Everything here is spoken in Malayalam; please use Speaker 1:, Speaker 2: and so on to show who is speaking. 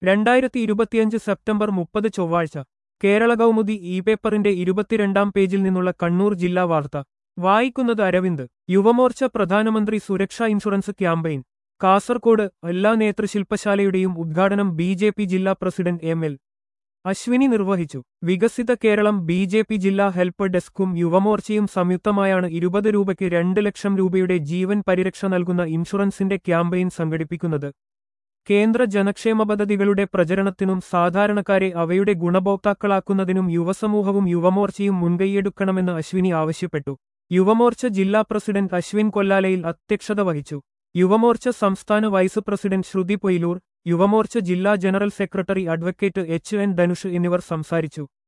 Speaker 1: രണ്ടായിരത്തി ഇരുപത്തിയഞ്ച് സെപ്റ്റംബർ മുപ്പത് ചൊവ്വാഴ്ച കേരള കൗമുദി ഇ പേപ്പറിന്റെ ഇരുപത്തിരണ്ടാം പേജിൽ നിന്നുള്ള കണ്ണൂർ ജില്ലാ വാർത്ത വായിക്കുന്നത് അരവിന്ദ് യുവമോർച്ച പ്രധാനമന്ത്രി സുരക്ഷാ ഇൻഷുറൻസ് ക്യാമ്പയിൻ കാസർകോട് എല്ലാ നേതൃശില്പശാലയുടെയും ഉദ്ഘാടനം ബി ജെ പി ജില്ലാ പ്രസിഡന്റ് എം എൽ അശ്വിനി നിർവഹിച്ചു വികസിത കേരളം ബി ജെ പി ജില്ലാ ഹെൽപ്പ് ഡെസ്കും യുവമോർച്ചയും സംയുക്തമായാണ് ഇരുപത് രൂപയ്ക്ക് രണ്ട് ലക്ഷം രൂപയുടെ ജീവൻ പരിരക്ഷ നൽകുന്ന ഇൻഷുറൻസിന്റെ ക്യാമ്പയിൻ സംഘടിപ്പിക്കുന്നത് കേന്ദ്ര ജനക്ഷേമ പദ്ധതികളുടെ പ്രചരണത്തിനും സാധാരണക്കാരെ അവയുടെ ഗുണഭോക്താക്കളാക്കുന്നതിനും യുവസമൂഹവും യുവമോർച്ചയും മുൻകൈയെടുക്കണമെന്ന് അശ്വിനി ആവശ്യപ്പെട്ടു യുവമോർച്ച ജില്ലാ പ്രസിഡന്റ് അശ്വിൻ കൊല്ലാലയിൽ അധ്യക്ഷത വഹിച്ചു യുവമോർച്ച സംസ്ഥാന വൈസ് പ്രസിഡന്റ് ശ്രുതി പൊയിലൂർ യുവമോർച്ച ജില്ലാ general secretary advocate H N Dhanush എന്നിവർ സംസാരിച്ചു